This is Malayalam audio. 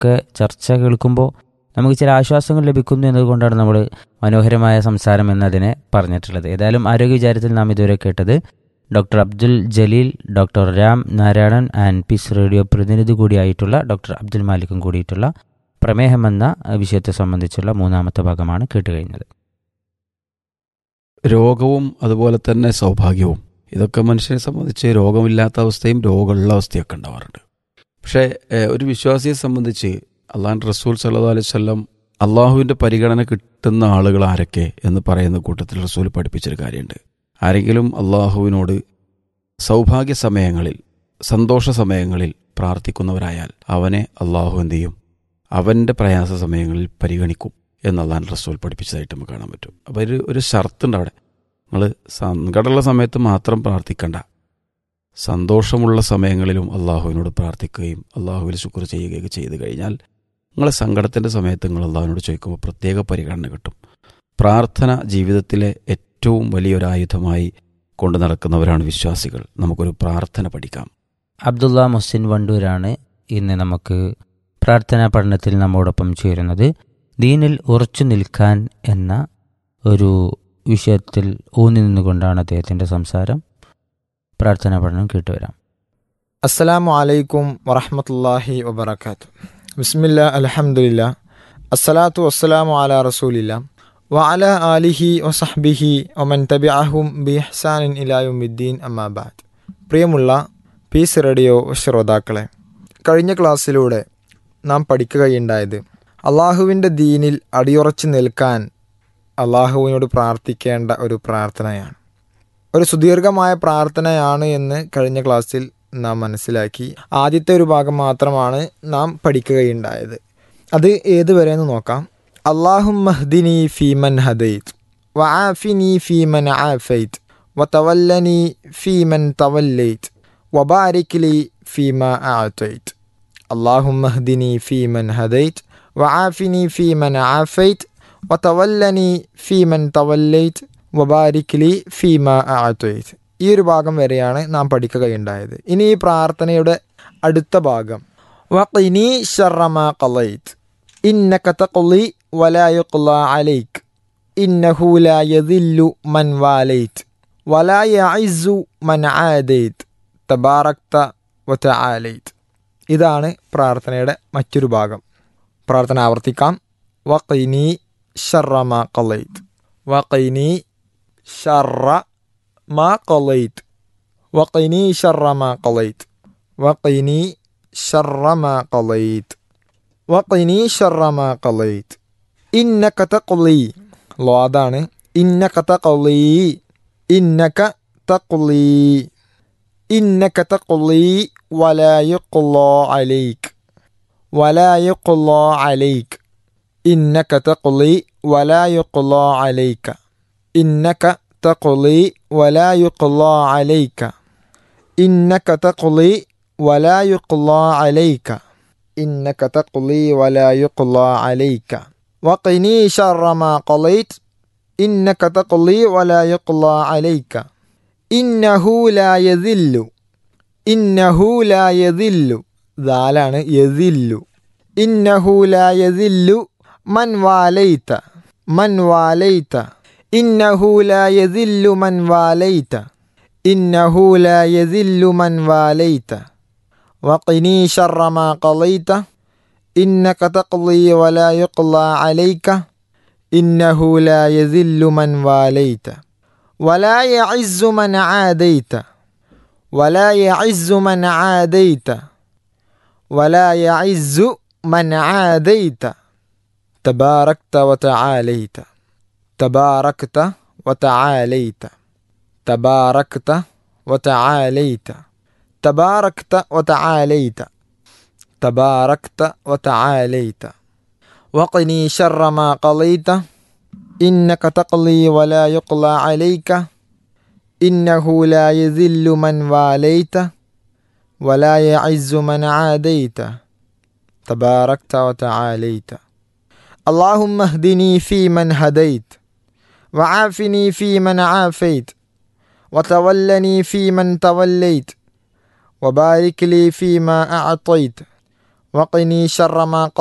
ഒക്കെ ചർച്ച കേൾക്കുമ്പോൾ നമുക്ക് ചില ആശ്വാസങ്ങൾ ലഭിക്കുന്നു എന്നതുകൊണ്ടാണ് നമ്മൾ മനോഹരമായ സംസാരം എന്നതിനെ പറഞ്ഞിട്ടുള്ളത് ഏതായാലും ആരോഗ്യ വിചാരത്തിൽ നാം ഇതുവരെ കേട്ടത് doctor Abdul Jaleel doctor Ram Narayanan and peace radio പ്രതിനിധി കൂടിയായിട്ടുള്ള ഡോക്ടർ അബ്ദുൽ മാലിക്കും കൂടിയിട്ടുള്ള പ്രമേഹം എന്ന വിഷയത്തെ സംബന്ധിച്ചുള്ള മൂന്നാമത്തെ ഭാഗമാണ് കേട്ടുകഴിഞ്ഞത് രോഗവും അതുപോലെ തന്നെ സൗഭാഗ്യവും ഇതൊക്കെ മനുഷ്യനെ സംബന്ധിച്ച് രോഗമില്ലാത്ത അവസ്ഥയും രോഗമുള്ള അവസ്ഥയൊക്കെ ഉണ്ടാവാറുണ്ട് പക്ഷേ ഏഹ്, ഒരു വിശ്വാസിയെ സംബന്ധിച്ച് അള്ളാൻ റസൂൽ സല്ലു അലൈഹി വല്ലം അള്ളാഹുവിൻ്റെ പരിഗണന കിട്ടുന്ന ആളുകൾ ആരൊക്കെ എന്ന് പറയുന്ന കൂട്ടത്തിൽ റസൂൽ പഠിപ്പിച്ചൊരു കാര്യമുണ്ട് ആരെങ്കിലും അള്ളാഹുവിനോട് സൗഭാഗ്യ സമയങ്ങളിൽ സന്തോഷ സമയങ്ങളിൽ പ്രാർത്ഥിക്കുന്നവരായാൽ അവനെ അള്ളാഹു എന്ത് ചെയ്യും അവൻ്റെ പ്രയാസ സമയങ്ങളിൽ പരിഗണിക്കും എന്നുള്ളതാണ് റസൂൽ പഠിപ്പിച്ചതായിട്ട് നമുക്ക് കാണാൻ പറ്റും അപ്പോൾ ഒരു ഒരു ഷർത്തുണ്ട് അവിടെ നിങ്ങൾ സങ്കടമുള്ള സമയത്ത് മാത്രം പ്രാർത്ഥിക്കണ്ട സന്തോഷമുള്ള സമയങ്ങളിലും അള്ളാഹുവിനോട് പ്രാർത്ഥിക്കുകയും അള്ളാഹുവിൽ ശുക്ർ ചെയ്യുകയൊക്കെ ചെയ്തു കഴിഞ്ഞാൽ നിങ്ങളെ സങ്കടത്തിൻ്റെ സമയത്ത് നിങ്ങൾ അള്ളാഹുവിനോട് ചോദിക്കുമ്പോൾ പ്രത്യേക പരിഗണന കിട്ടും പ്രാർത്ഥന ജീവിതത്തിലെ ഏറ്റവും വലിയൊരായുധമായി കൊണ്ടു നടക്കുന്നവരാണ് വിശ്വാസികൾ നമുക്കൊരു പ്രാർത്ഥന പഠിക്കാം അബ്ദുള്ള മുഹസിൻ വണ്ടൂരാണ് ഇന്ന് നമുക്ക് പ്രാർത്ഥനാ പഠനത്തിൽ നമ്മോടൊപ്പം ചേരുന്നത് ദീനിൽ ഉറച്ചു നിൽക്കാൻ എന്ന ഒരു വിഷയത്തിൽ ഊന്നി നിന്നുകൊണ്ടാണ് അദ്ദേഹത്തിൻ്റെ സംസാരം പ്രാർത്ഥനാ പഠനം കേട്ടുവരാം അസ്സലാമു അലൈക്കും വറഹമത്തല്ലാഹി വബർക്കാത്തു ബിസ്മില്ല അലഹമുല്ല അസ്സലാത്തു വസ്സലാമു അല റസൂലില്ല വഅല ആലിഹി വസഹ്ബിഹി ഒമൻ തബിഅഹും ബിഹ്സാനിൻ ഇലായുമിദ്ദീൻ അമ്മാബാദ് പ്രിയമുള്ള പീസ് റേഡിയോ ശ്രോതാക്കളെ കഴിഞ്ഞ ക്ലാസ്സിലൂടെ നാം പഠിക്കുകയുണ്ടായത് അള്ളാഹുവിൻ്റെ ദീനിൽ അടിയുറച്ചു നിൽക്കാൻ അള്ളാഹുവിനോട് പ്രാർത്ഥിക്കേണ്ട ഒരു പ്രാർത്ഥനയാണ് ഒരു സുദീർഘമായ പ്രാർത്ഥനയാണ് എന്ന് കഴിഞ്ഞ ക്ലാസ്സിൽ നാം മനസ്സിലാക്കി ആദ്യത്തെ ഒരു ഭാഗം മാത്രമാണ് നാം പഠിക്കുകയുണ്ടായത് അത് ഏതുവരെ എന്ന് നോക്കാം അള്ളാഹു മഹ്ദിനി ഫീമൻ ഹദൈത്ത് വആഫിനി ഫീമൻ ആഫൈത്ത് വതവല്ലനി ഫീമൻ തവല്ലൈത്ത് വബാരിക് ലി ഫീമ ആതൈത്ത് اللهم اهدني فيمن هديت وعافني فيمن عافيت وتولني فيمن توليت വബാരിക് ലി ഫീമ ആത്വൈത്ത് ഈ ഒരു ഭാഗം വരെയാണ് നാം പഠിക്കുകയുണ്ടായത് ഇനി ഈ പ്രാർത്ഥനയുടെ അടുത്ത ഭാഗം വഖിനി ഷറമ ഖലൈത്ത് ഇന്നക തഖ്ലി വലാ യുഖ്ല അലൈക് ഇന്നഹു ലാ യദില്ലു മൻ വാലൈത്ത് വലാ യഇസ്സു മൻ ആദൈത്ത് തബാറക്ത വതആലൈത്ത് ഇതാണ് പ്രാർത്ഥനയുടെ മറ്റൊരു ഭാഗം പ്രാർത്ഥന ആവർത്തിക്കാം വഖിനി ഷറമ ഖലൈത്ത് വഖിനി شر ما قضيت وقني شر ما قضيت وقني شر ما قضيت وقني شر ما قضيت إنك تقضي الله അതാണ് إنك تقضي إنك تقضي إنك تقضي ولا يقضى عليك ولا يقضى عليك إنك تقضي ولا يقضى عليك إنك تقضي ولا يقضى عليك إنك تقضي ولا يقضى عليك إنك تقضي ولا يقضى عليك وقني شر ما قضيت إنك تقضي ولا يقضى عليك إنه لا يذل إنه لا يذل ذالان يذل إنه لا يذل من واليت من واليت إنه لا يذل من واليت إنه لا يذل من واليت وقني شر ما قضيت إنك تقضي ولا يقضى عليك إنه لا يذل من واليت ولا يعز من عاديت ولا يعز من عاديت ولا يعز من عاديت تباركت وتعاليت تباركت وتعاليت تباركت وتعاليت تباركت وتعاليت تباركت وتعاليت وقني شر ما قضيت إنك تقضي ولا يقضى عليك إنه لا يذل من واليت ولا يعز من عاديت تباركت وتعاليت اللهم اهدني فيمن هديت وعافني فيمن عافيت وتولني فيمن توليت وبارك لي فيما أعطيت وقني شر ما